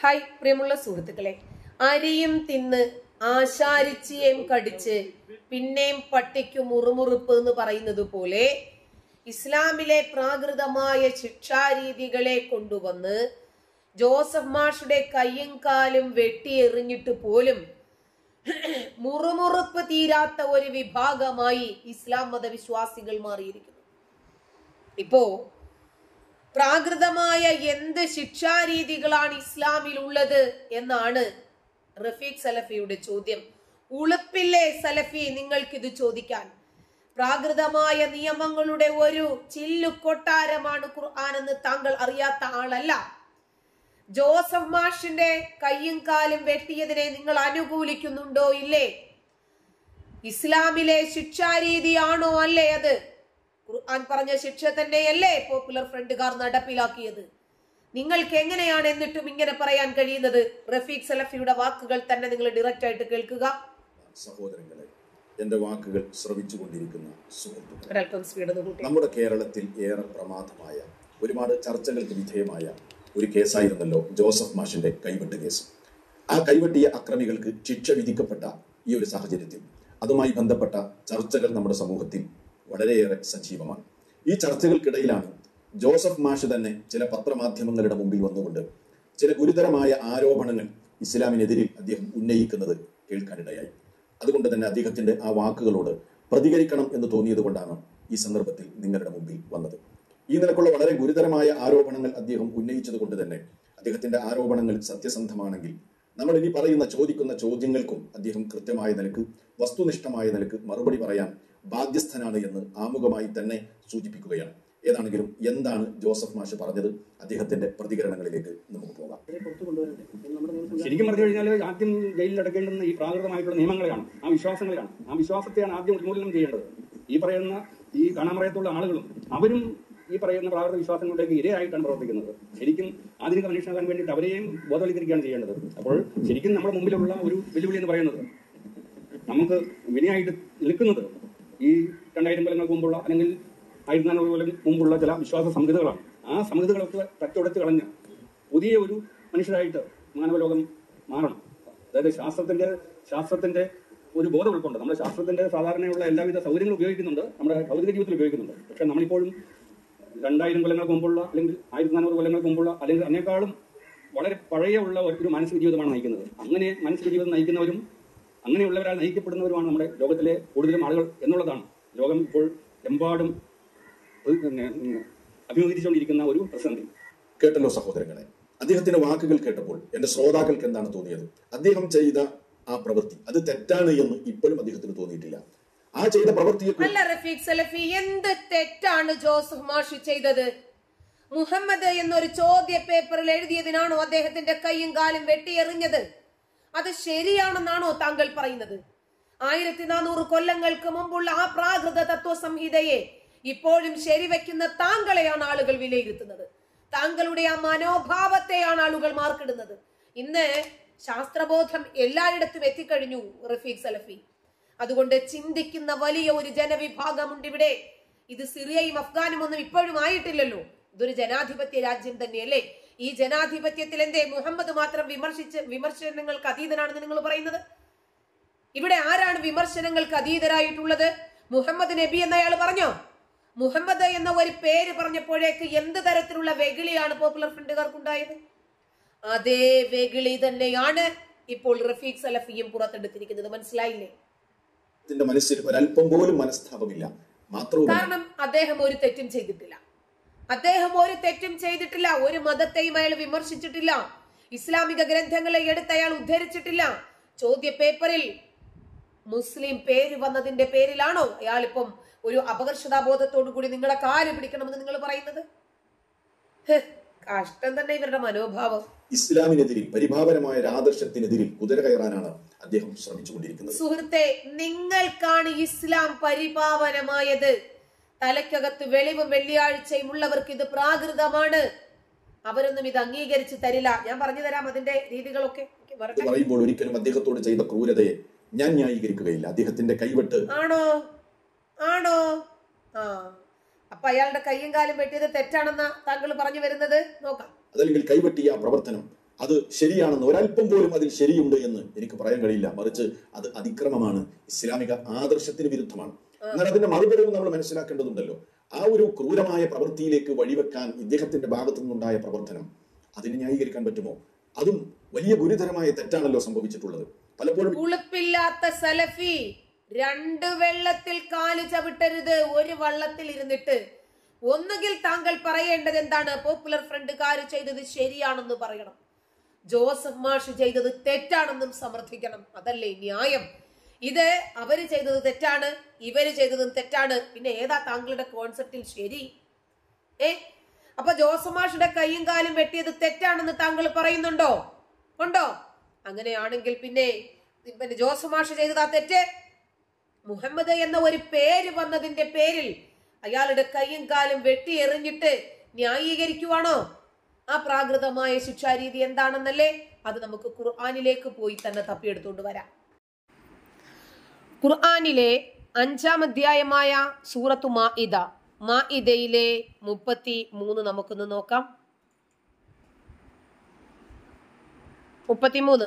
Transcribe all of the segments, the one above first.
Hi പ്രിയമുള്ള സുഹൃത്തുക്കളെ അരിയും തിന്ന് ആശാരിച്ചിയേം കടിച്ച് പിന്നെയും പട്ടിക്കു മുറുമുറുപ്പ് എന്ന് പറയുന്നത് പോലെ ഇസ്ലാമിലെ പ്രാകൃതമായ ശിക്ഷാരീതികളെ കൊണ്ടുവന്ന് ജോസഫ് മാഷുടെ കയ്യും കാലും വെട്ടിയെറിഞ്ഞിട്ട് പോലും മുറുമുറുപ്പ് തീരാത്ത ഒരു വിഭാഗമായി ഇസ്ലാം മതവിശ്വാസികൾ മാറിയിരിക്കുന്നു ഇപ്പോ പ്രാകൃതമായ എന്ത് ശിക്ഷാരീതികളാണ് ഇസ്ലാമിൽ ഉള്ളത് എന്നാണ് റഫീഖ് സലഫിയുടെ ചോദ്യം ഉളുപ്പില്ലേ സലഫി നിങ്ങൾക്കിത് ചോദിക്കാൻ പ്രാകൃതമായ നിയമങ്ങളുടെ ഒരു ചില്ലു കൊട്ടാരമാണ് ഖുർആൻ എന്ന് താങ്കൾ അറിയാത്ത ആളല്ല ജോസഫ് മാഷിന്റെ കയ്യും കാലും വെട്ടിയതിനെ നിങ്ങൾ അനുകൂലിക്കുന്നുണ്ടോ ഇല്ലേ ഇസ്ലാമിലെ ശിക്ഷാരീതിയാണോ അല്ലേ അത് ഖുർആൻ പറഞ്ഞ ശിക്ഷ തന്നെയല്ലേ പോപ്പുലർ ഫ്രണ്ടുകാർ നടപ്പിലാക്കിയത് നിങ്ങൾക്ക് എങ്ങനെയാണ് എന്നിട്ടും ഇങ്ങനെ പറയാൻ കഴിയുന്നത് റഫീഖ് സലഫിയുടെ വാക്കുകൾ തന്നെ നിങ്ങൾ ഡയറക്റ്റ് ആയിട്ട് കേൾക്കുക സഹോദരങ്ങളെ എന്റെ വാക്കുകൾ ശ്രവിച്ചുകൊണ്ടിരിക്കുന്ന സുഹൃത്തുക്കൾ ഒരല്പം സ്പീഡ് ഒന്ന് കൂട്ടി നമ്മുടെ കേരളത്തിൽ ഏറെ പ്രമാദമായ ഒരുപാട് ചർച്ചകൾക്ക് വിധേയമായ ഒരു കേസായിരുന്നല്ലോ ജോസഫ് മാഷിന്റെ കൈവെട്ട് കേസ് ആ കൈവെട്ടിയ അക്രമികൾക്ക് ശിക്ഷ വിധിക്കപ്പെട്ട ഈ ഒരു സാഹചര്യത്തിൽ അതുമായി ബന്ധപ്പെട്ട ചർച്ചകൾ നമ്മുടെ സമൂഹത്തിൽ വളരെയേറെ സജീവമാണ് ഈ ചർച്ചകൾക്കിടയിലാണ് ജോസഫ് മാഷ് തന്നെ ചില പത്രമാധ്യമങ്ങളുടെ മുമ്പിൽ വന്നുകൊണ്ട് ചില ഗുരുതരമായ ആരോപണങ്ങൾ ഇസ്ലാമിനെതിരിൽ അദ്ദേഹം ഉന്നയിക്കുന്നത് കേൾക്കാനിടയായി അതുകൊണ്ട് തന്നെ അദ്ദേഹത്തിന്റെ ആ വാക്കുകളോട് പ്രതികരിക്കണം എന്ന് തോന്നിയത് കൊണ്ടാണ് ഈ സന്ദർഭത്തിൽ നിങ്ങളുടെ മുമ്പിൽ വന്നത് ഈ നിലക്കുള്ള വളരെ ഗുരുതരമായ ആരോപണങ്ങൾ അദ്ദേഹം ഉന്നയിച്ചത് കൊണ്ട് തന്നെ അദ്ദേഹത്തിന്റെ ആരോപണങ്ങൾ സത്യസന്ധമാണെങ്കിൽ നമ്മൾ ഇനി പറയുന്ന ചോദിക്കുന്ന ചോദ്യങ്ങൾക്കും അദ്ദേഹം കൃത്യമായ നിലക്ക് വസ്തുനിഷ്ഠമായ നിലക്ക് മറുപടി പറയാൻ ബാധ്യസ്ഥനാണ് എന്ന് ആമുഖമായി തന്നെ സൂചിപ്പിക്കുകയാണ് ഏതാണെങ്കിലും എന്താണ് ജോസഫ് മാഷ് പറഞ്ഞത് അദ്ദേഹത്തിന്റെ പ്രതികരണങ്ങളിലേക്ക് നമുക്ക് പോകാം ശരിക്കും പറഞ്ഞു കഴിഞ്ഞാൽ ആദ്യം ജയിലിൽ അടക്കേണ്ടുന്ന ഈ പ്രാകൃതമായിട്ടുള്ള നിയമങ്ങളെയാണ് ആ വിശ്വാസങ്ങളെയാണ് ആ വിശ്വാസത്തെയാണ് ആദ്യം ഉന്മൂലനം ചെയ്യേണ്ടത് ഈ പറയുന്ന ഈ കാണാമറയത്തുള്ള ആളുകളും അവരും ഈ പറയുന്ന പ്രാകൃത വിശ്വാസങ്ങളിലേക്ക് ഇരയായിട്ടാണ് പ്രവർത്തിക്കുന്നത് ശരിക്കും ആധുനിക മനുഷ്യനാകാൻ വേണ്ടിയിട്ട് അവരെയും ബോധവൽക്കരിക്കുകയാണ് ചെയ്യേണ്ടത് അപ്പോൾ ശരിക്കും നമ്മുടെ മുമ്പിലുള്ള ഒരു വെല്ലുവിളി എന്ന് പറയുന്നത് നമുക്ക് വിനയായിട്ട് നിൽക്കുന്നത് ഈ രണ്ടായിരം കൊല്ലങ്ങൾക്ക് മുമ്പുള്ള അല്ലെങ്കിൽ ആയിരത്തി നാനൂറ് കൊല്ലം മുമ്പുള്ള ചില വിശ്വാസ സംഹിതകളാണ് ആ സംഹിതകളൊക്കെ തച്ചുടച്ച് കളഞ്ഞ് പുതിയ ഒരു മനുഷ്യരായിട്ട് മാനവലോകം മാറണം അതായത് ശാസ്ത്രത്തിന്റെ ശാസ്ത്രത്തിന്റെ ഒരു ബോധം ഉൾക്കൊണ്ട് നമ്മുടെ ശാസ്ത്രത്തിന്റെ സാധാരണയുള്ള എല്ലാവിധ സൗകര്യങ്ങളും ഉപയോഗിക്കുന്നുണ്ട് നമ്മുടെ ഭൗതിക ജീവിതത്തിൽ ഉപയോഗിക്കുന്നുണ്ട് പക്ഷെ നമ്മളിപ്പോഴും രണ്ടായിരം കൊല്ലങ്ങൾക്ക് മുമ്പുള്ള അല്ലെങ്കിൽ ആയിരത്തി നാനൂറ് കൊല്ലങ്ങൾക്ക് മുമ്പുള്ള അല്ലെങ്കിൽ അതിനേക്കാളും വളരെ പഴയ ഉള്ള ഒരു മാനസിക ജീവിതമാണ് നയിക്കുന്നത് അങ്ങനെ മാനസിക ജീവിതം നയിക്കുന്നവരും അങ്ങനെയുള്ളവരാൽ നയിക്കപ്പെടുന്നവരുമാണ് നമ്മുടെ ലോകത്തിലെ കൂടുതലും ആളുകൾ എന്നുള്ളതാണ് ലോകം ഇപ്പോൾ എമ്പാടും ഒരു, പിന്നെ, ഉം, അഭിമുഖീകരിച്ചുകൊണ്ടിരിക്കുന്ന ഒരു പ്രതിസന്ധി കേട്ടല്ലോ സഹോദരങ്ങളെ അദ്ദേഹത്തിന്റെ വാക്കുകൾ കേട്ടപ്പോൾ എന്റെ ശ്രോതാക്കൾക്ക് എന്താണ് തോന്നിയത് അദ്ദേഹം ചെയ്ത ആ പ്രവൃത്തി അത് തെറ്റാണ് എന്ന് ഇപ്പോഴും അദ്ദേഹത്തിന് തോന്നിയിട്ടില്ല ആ ചെയ്ത പ്രവൃത്തിയെ അല്ല റഫീഖ് സലഫി എന്ത് തെറ്റാണ് ജോസഫ് മാഷി ചെയ്തത് മുഹമ്മദ് എന്നൊരു ചോദ്യ പേപ്പറിൽ എഴുതിയതിനാണോ അദ്ദേഹത്തിന്റെ കൈയും കാലും വെട്ടിയെറിഞ്ഞത് അത് ശരിയാണെന്നാണോ താങ്കൾ പറയുന്നത് ആയിരത്തി നാനൂറ് കൊല്ലങ്ങൾക്ക് മുമ്പുള്ള ആ പ്രാകൃത തത്വ സംഹിതയെ ഇപ്പോഴും ശരിവെക്കുന്ന താങ്കളെയാണ് ആളുകൾ വിലയിരുത്തുന്നത് താങ്കളുടെ ആ മനോഭാവത്തെയാണ് ആളുകൾ മാർക്കിടുന്നത് ഇന്ന് ശാസ്ത്രബോധം എല്ലായിടത്തും എത്തിക്കഴിഞ്ഞു റഫീഖ് സലഫി അതുകൊണ്ട് ചിന്തിക്കുന്ന വലിയ ഒരു ജനവിഭാഗമുണ്ട് ഇവിടെ ഇത് സിറിയയും അഫ്ഗാനും ഒന്നും ഇപ്പോഴും ആയിട്ടില്ലല്ലോ ഇതൊരു ജനാധിപത്യ രാജ്യം തന്നെയല്ലേ ഈ ജനാധിപത്യത്തിൽ എന്തേ മുഹമ്മദ് മാത്രം വിമർശിച്ച് വിമർശനങ്ങൾക്ക് അതീതനാണെന്ന് നിങ്ങൾ പറയുന്നത് ഇവിടെ ആരാണ് വിമർശനങ്ങൾക്ക് അതീതരായിട്ടുള്ളത് മുഹമ്മദ് നബി എന്നയാൾ പറഞ്ഞോ മുഹമ്മദ് എന്ന ഒരു പേര് പറഞ്ഞപ്പോഴേക്ക് എന്ത് തരത്തിലുള്ള വെകിളിയാണ് പോപ്പുലർ ഫ്രണ്ടുകാർക്കുണ്ടായത് അതേ വെകിളി തന്നെയാണ് ഇപ്പോൾ റഫീഖ് സലഫിയും പുറത്തെടുത്തിരിക്കുന്നത് മനസ്സിലായില്ലേ അദ്ദേഹത്തിന്റെ മനസ്സിൽ ഒരല്പം പോലും മനസ്താപമില്ല മാത്രവുമല്ല കാരണം അദ്ദേഹം ഒരു തെറ്റും ചെയ്തിട്ടില്ല അദ്ദേഹം ഒരു തെറ്റും ചെയ്തിട്ടില്ല ഒരു മതത്തെയും അയാൾ വിമർശിച്ചിട്ടില്ല ഇസ്ലാമിക ഗ്രന്ഥങ്ങളെ എടുത്ത് അയാൾ ഉദ്ധരിച്ചിട്ടില്ല ചോദ്യ പേപ്പറിൽ മുസ്ലിം പേര് വന്നതിന്റെ പേരിലാണോ അയാൾ ഇപ്പം ഒരു അപകർഷതാബോധത്തോടു കൂടി നിങ്ങളെ കാല് പിടിക്കണമെന്ന് നിങ്ങൾ പറയുന്നത് ഹ്, കഷ്ടം തന്നെ ഇവരുടെ മനോഭാവം ഇസ്ലാമിനെതിരിൽ പരിഭാവനമായ ഒരു ആദർശത്തിനെതിരിൽ കുതിര കയറാനാണ് അദ്ദേഹം ശ്രമിച്ചുകൊണ്ടിരിക്കുന്നത് സുഹൃത്തെ നിങ്ങൾക്കാണ് ഇസ്ലാം പരിപാവനമായത് തലയ്ക്കകത്ത് വെളിവും വെള്ളിയാഴ്ചയും ഉള്ളവർക്ക് ഇത് പ്രാകൃതമാണ് അവരൊന്നും ഇത് അംഗീകരിച്ച് തരില്ല ഞാൻ പറഞ്ഞു തരാം അതിന്റെ രീതികളൊക്കെ എനിക്ക് ഇത് വരട്ടെ. പറയുമ്പോൾ ഒരിക്കലും അദ്ദേഹത്തോട് ചെയ്ത ക്രൂരതയെ ഞാൻ ന്യായീകരിക്കുകയില്ല അദ്ദേഹത്തിന്റെ കൈവിട്ട് ആണോ ആണോ ആ അപ്പൊ അയാളുടെ കയ്യും കാലും വെട്ടിയത് തെറ്റാണെന്ന താങ്കൾ പറഞ്ഞു വരുന്നത് നോക്കാം അതല്ലെങ്കിൽ കൈവെട്ടിയ ആ പ്രവർത്തനം അത് ശരിയാണെന്ന് ഒരല്പം പോലും അതിൽ ശരിയുണ്ട് എന്ന് എനിക്ക് പറയാൻ കഴിയില്ല മറിച്ച് അത് അതിക്രമമാണ് ഇസ്ലാമിക ആദർശത്തിന് വിരുദ്ധമാണ് എന്നാൽ അതിന്റെ മറുപടിയും നമ്മൾ മനസ്സിലാക്കേണ്ടതുണ്ടല്ലോ ആ ഒരു ക്രൂരമായ പ്രവൃത്തിയിലേക്ക് വഴിവെക്കാൻ ഇദ്ദേഹത്തിന്റെ ഭാഗത്തു നിന്നുണ്ടായ പ്രവർത്തനം അതിനെ ന്യായീകരിക്കാൻ പറ്റുമോ അതും വലിയ ഗുരുതരമായ തെറ്റാണല്ലോ സംഭവിച്ചിട്ടുള്ളത് പലപ്പോഴും ഉളുപ്പില്ലാത്ത സലഫി രണ്ട് വെള്ളത്തിൽ കാല് ചവിട്ടരുത് ഒരു വള്ളത്തിൽ ഇരുന്നിട്ട് ഒന്നുകിൽ താങ്കൾ പറയേണ്ടത് എന്താണ് പോപ്പുലർ ഫ്രണ്ടുകാർ ചെയ്തത് ശരിയാണെന്ന് പറയണം ജോസഫ് മാഷ് ചെയ്തത് തെറ്റാണെന്നും സമർത്ഥിക്കണം അതല്ലേ ന്യായം ഇത് അവര് ചെയ്തത് തെറ്റാണ് ഇവര് ചെയ്തതും തെറ്റാണ് പിന്നെ ഏതാ താങ്കളുടെ കോൺസെപ്റ്റിൽ ശരി ഏ അപ്പൊ ജോസഫ് മാഷിന്റെ കൈയും കാലും വെട്ടിയത് തെറ്റാണെന്ന് താങ്കൾ പറയുന്നുണ്ടോ ഉണ്ടോ അങ്ങനെയാണെങ്കിൽ പിന്നെ പിന്നെ ജോസഫ് മാഷ് ചെയ്തതാ തെറ്റ് മുഹമ്മദ് എന്ന ഒരു പേര് വന്നതിന്റെ പേരിൽ അയാളുടെ കൈയും കാലും വെട്ടി എറിഞ്ഞിട്ട് ന്യായീകരിക്കുവാണോ ആ പ്രാകൃതമായ ശിക്ഷാരീതി എന്താണെന്നല്ലേ അത് നമുക്ക് ഖുർആാനിലേക്ക് പോയി തന്നെ തപ്പിയെടുത്തുകൊണ്ട് വരാം ഖുർആാനിലെ അഞ്ചാം അധ്യായമായ സൂറത്തു മാഇദ മാഇദയിലെ മുപ്പത്തി മൂന്ന് നമുക്കൊന്ന് നോക്കാം മുപ്പത്തിമൂന്ന്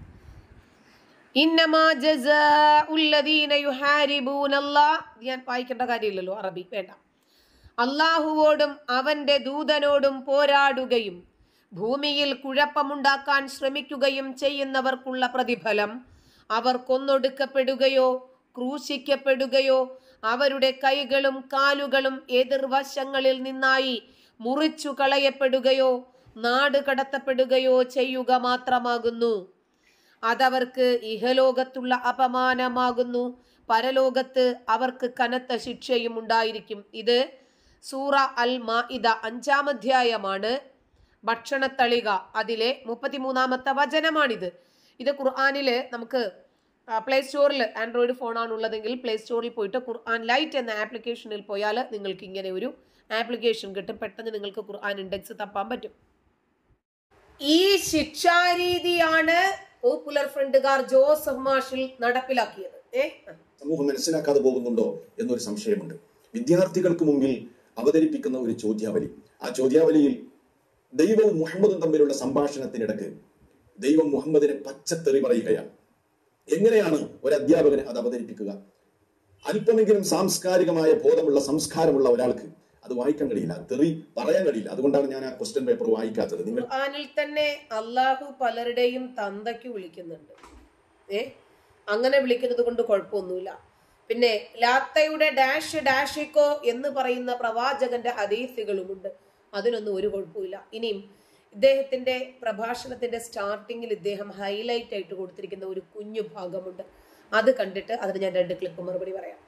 ഇന്നമാ ജസാഉല്ലദീന യുഹാരിബൂനല്ലാഹ് ഞാൻ വായിക്കേണ്ട കാര്യമില്ലല്ലോ അറബി വേണ്ട അള്ളാഹുവോടും അവന്റെ ദൂതനോടും പോരാടുകയും ഭൂമിയിൽ കുഴപ്പമുണ്ടാക്കാൻ ശ്രമിക്കുകയും ചെയ്യുന്നവർക്കുള്ള പ്രതിഫലം അവർ കൊന്നൊടുക്കപ്പെടുകയോ ക്രൂശിക്കപ്പെടുകയോ അവരുടെ കൈകളും കാലുകളും എതിർവശങ്ങളിൽ നിന്നായി മുറിച്ചു കളയപ്പെടുകയോ നാട് കടത്തപ്പെടുകയോ ചെയ്യുക മാത്രമാകുന്നു അതവർക്ക് ഇഹലോകത്തുള്ള അപമാനമാകുന്നു പരലോകത്ത് അവർക്ക് കനത്ത ശിക്ഷയും ഉണ്ടായിരിക്കും ഇത് സൂറ അൽ മാഇദ അഞ്ചാം അധ്യായമാണ് ഭക്ഷണത്തളിക അതിലെ മുപ്പത്തിമൂന്നാമത്തെ വചനമാണിത് ഇത് ഖുർആാനില് നമുക്ക് പ്ലേ സ്റ്റോറിൽ ആൻഡ്രോയിഡ് ഫോണാണ് ഉള്ളതെങ്കിൽ പ്ലേ സ്റ്റോറിൽ പോയിട്ട് ഖുർആൻ ലൈറ്റ് എന്ന ആപ്ലിക്കേഷനിൽ പോയാൽ നിങ്ങൾക്ക് ഇങ്ങനെ ഒരു ആപ്ലിക്കേഷൻ കിട്ടും പെട്ടെന്ന് നിങ്ങൾക്ക് ഖുർആൻ ഇൻഡെക്സ് തപ്പാൻ പറ്റും ഈ ശിക്ഷാരീതിയാണ് പോപ്പുലർ ഫ്രണ്ടുകാർ ജോസഫ് മാഷിൽ നടപ്പിലാക്കിയത് ഏ സമൂഹം മനസ്സിലാക്കാതെ പോകുന്നുണ്ടോ എന്നൊരു സംശയമുണ്ട് വിദ്യാർത്ഥികൾക്ക് മുമ്പിൽ അവതരിപ്പിക്കുന്ന ഒരു ചോദ്യാവലി ആ ചോദ്യാവലിയിൽ ദൈവവും മുഹമ്മദും തമ്മിലുള്ള സംഭാഷണത്തിനിടക്ക് ദൈവം മുഹമ്മദിനെ പച്ചത്തെറി പറയുകയാണ് എങ്ങനെയാണ് ഒരു അധ്യാപകന് അത് അവതരിപ്പിക്കുക അല്പമെങ്കിലും സാംസ്കാരികമായ ബോധമുള്ള സംസ്കാരമുള്ള ഒരാൾക്ക് അത് വായിക്കാൻ കഴിയില്ല തെറി പറയാൻ കഴിയില്ല അതുകൊണ്ടാണ് ഞാൻ ആ ക്വസ്റ്റ്യൻ പേപ്പർ വായിക്കാത്തത് നിങ്ങൾ ഖുർആനിൽ തന്നെ അള്ളാഹു പലരുടെയും തന്തയ്ക്ക് വിളിക്കുന്നുണ്ട് ഏ അങ്ങനെ വിളിക്കുന്നത് കൊണ്ട് കുഴപ്പമൊന്നുമില്ല പിന്നെ ലാത്തയുടെ ഡാഷ് ഡാഷിക്കോ എന്ന് പറയുന്ന പ്രവാചകന്റെ ഹദീസുകളുമുണ്ട് അതിനൊന്നും ഒരു കുഴപ്പമില്ല ഇനിയും ഇദ്ദേഹത്തിന്റെ പ്രഭാഷണത്തിന്റെ സ്റ്റാർട്ടിങ്ങിൽ ഇദ്ദേഹം ഹൈലൈറ്റ് ആയിട്ട് കൊടുത്തിരിക്കുന്ന ഒരു കുഞ്ഞു ഭാഗമുണ്ട് അത് കണ്ടിട്ട് അതിന് ഞാൻ രണ്ട് ക്ലിപ്പ് മറുപടി പറയാം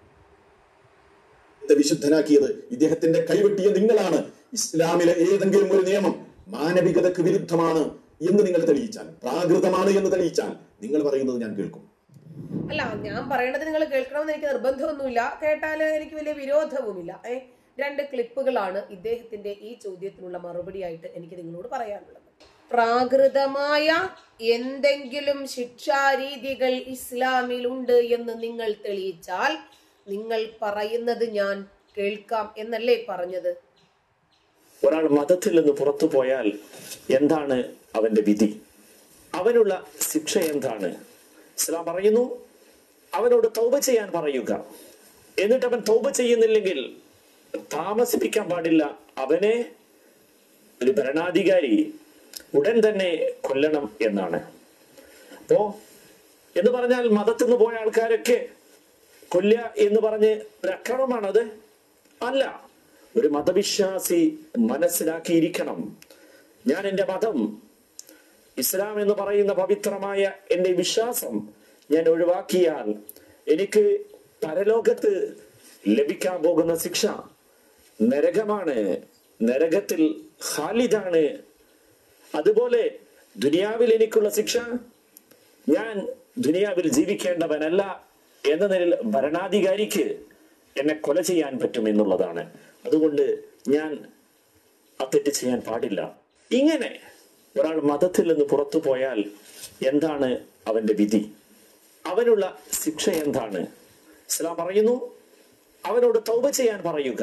ഇത് വിശുദ്ധനാക്കിയത് ഇദ്ദേഹത്തിന്റെ കൈവെട്ടിയ നിങ്ങളാണ് ഇസ്ലാമിലെ ഏതെങ്കിലും ഒരു നിയമം മാനവികതയ്ക്ക് വിരുദ്ധമാണ് എന്ന് നിങ്ങൾ തെളിയിച്ചാൽ പ്രാകൃതമാണ് എന്ന് തെളിയിച്ചാൽ നിങ്ങൾ പറയുന്നത് ഞാൻ കേൾക്കും അല്ല ഞാൻ പറയണത് നിങ്ങൾ കേൾക്കണമെന്ന് എനിക്ക് നിർബന്ധമൊന്നുമില്ല കേട്ടാൽ എനിക്ക് വലിയ വിരോധവുമില്ല ഏ രണ്ട് ക്ലിപ്പുകളാണ് ഇദ്ദേഹത്തിന്റെ ഈ ചോദ്യത്തിനുള്ള മറുപടിയായിട്ട് എനിക്ക് നിങ്ങളോട് പറയാനുള്ളത് പ്രാകൃതമായ എന്തെങ്കിലും ശിക്ഷാരീതികൾ ഇസ്ലാമിൽ ഉണ്ട് എന്ന് നിങ്ങൾ തെളിയിച്ചാൽ നിങ്ങൾ പറയുന്നത് ഞാൻ കേൾക്കാം എന്നല്ലേ പറഞ്ഞത് ഒരാൾ മതത്തിൽ നിന്ന് പുറത്തു പോയാൽ എന്താണ് അവന്റെ വിധി അവനുള്ള ശിക്ഷ എന്താണ് ഇസ്ലാം പറയുന്നു അവനോട് തൗബ ചെയ്യാൻ പറയുക എന്നിട്ട് അവൻ തൗബ ചെയ്യുന്നില്ലെങ്കിൽ താമസിപ്പിക്കാൻ പാടില്ല അവനെ ഒരു ഭരണാധികാരി ഉടൻ തന്നെ കൊല്ലണം എന്നാണ് അപ്പോ എന്ന് പറഞ്ഞാൽ മതത്തിൽ നിന്ന് പോയ ആൾക്കാരൊക്കെ കൊല്ലുക എന്ന് പറഞ്ഞ് ഒരു അക്രമമാണത് അല്ല ഒരു മതവിശ്വാസി മനസ്സിലാക്കിയിരിക്കണം ഞാൻ എൻ്റെ മതം ഇസ്ലാം എന്ന് പറയുന്ന പവിത്രമായ എൻ്റെ വിശ്വാസം ഞാൻ ഒഴിവാക്കിയാൽ എനിക്ക് പരലോകത്ത് ലഭിക്കാൻ പോകുന്ന ശിക്ഷ നരകമാണ് നരകത്തിൽ ഖാലിദാണ് അതുപോലെ ദുനിയാവിൽ എനിക്കുള്ള ശിക്ഷ ഞാൻ ദുനിയാവിൽ ജീവിക്കേണ്ടവനല്ല എന്ന നിലയിൽ ഭരണാധികാരിക്ക് എന്നെ കൊല ചെയ്യാൻ പറ്റും എന്നുള്ളതാണ് അതുകൊണ്ട് ഞാൻ ആ തെറ്റ് ചെയ്യാൻ പാടില്ല ഇങ്ങനെ ഒരാൾ മതത്തിൽ നിന്ന് പുറത്തു പോയാൽ എന്താണ് അവന്റെ വിധി അവനുള്ള ശിക്ഷ എന്താണ് ഇസ്ലാം പറയുന്നു അവനോട് തൗബ ചെയ്യാൻ പറയുക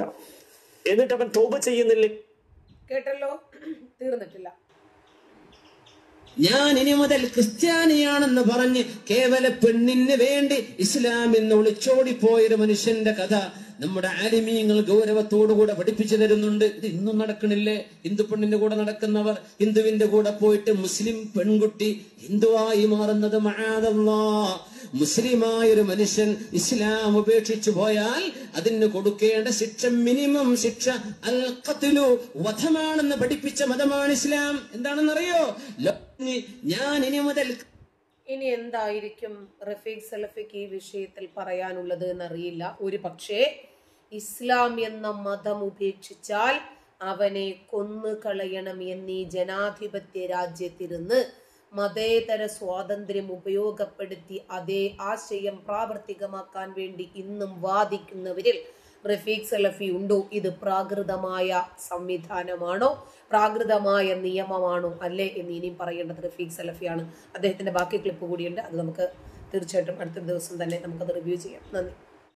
എന്നിട്ട് അവൻ തൗബ ചെയ്യുന്നില്ല കേട്ടല്ലോ തീർന്നിട്ടില്ല ഞാൻ ഇനി മുതൽ ക്രിസ്ത്യാനിയാണെന്ന് പറഞ്ഞ് കേവല പെണ്ണിന് വേണ്ടി ഇസ്ലാമിൽ നിന്ന് ഒളിച്ചോടിപ്പോയൊരു മനുഷ്യന്റെ കഥ നമ്മുടെ ആലിമീങ്ങൾ ഗൗരവത്തോടുകൂടെ പഠിപ്പിച്ചു തരുന്നുണ്ട് ഇത് ഇന്നും നടക്കണില്ലേ ഹിന്ദു പെണ്ണിന്റെ കൂടെ നടക്കുന്നവർ ഹിന്ദുവിന്റെ കൂടെ പോയിട്ട് മുസ്ലിം പെൺകുട്ടി ഹിന്ദുവായി മാറുന്നത് മഹാദല്ലാ മുസ്ലിമായ ഒരു മനുഷ്യൻ ഇസ്ലാം ഉപേക്ഷിച്ചു പോയാൽ അതിന് കൊടുക്കേണ്ട ശിക്ഷ മിനിമം ശിക്ഷ അൽ ഖത്ലു വധമാണെന്ന് പഠിപ്പിച്ച മതമാണ് ഇസ്ലാം എന്താണെന്നറിയോ ലോ- ഞാൻ ഇനി മുതൽ ഇനി എന്തായിരിക്കും റഫീഖ് സലഫിക്ക് ഈ വിഷയത്തിൽ പറയാനുള്ളത് എന്നറിയില്ല ഒരു പക്ഷേ ഇസ്ലാം എന്ന മതം ഉപേക്ഷിച്ചാൽ അവനെ കൊന്നു കളയണം എന്നീ ജനാധിപത്യ രാജ്യത്തിരുന്ന് മതേതര സ്വാതന്ത്ര്യം ഉപയോഗപ്പെടുത്തി അതേ ആശയം പ്രാവർത്തികമാക്കാൻ വേണ്ടി ഇന്നും വാദിക്കുന്നവരിൽ റഫീഖ് സലഫി ഉണ്ടോ ഇത് പ്രാകൃതമായ സംവിധാനമാണോ പ്രാകൃതമായ നിയമമാണോ അല്ലേ എന്ന് ഇനിയും പറയേണ്ടത് റഫീഖ് സലഫിയാണ് അദ്ദേഹത്തിന്റെ ബാക്കി ക്ലിപ്പ് കൂടിയുണ്ട് അത് നമുക്ക് തീർച്ചയായിട്ടും അടുത്ത ദിവസം തന്നെ നമുക്കത് റിവ്യൂ ചെയ്യാം നന്ദി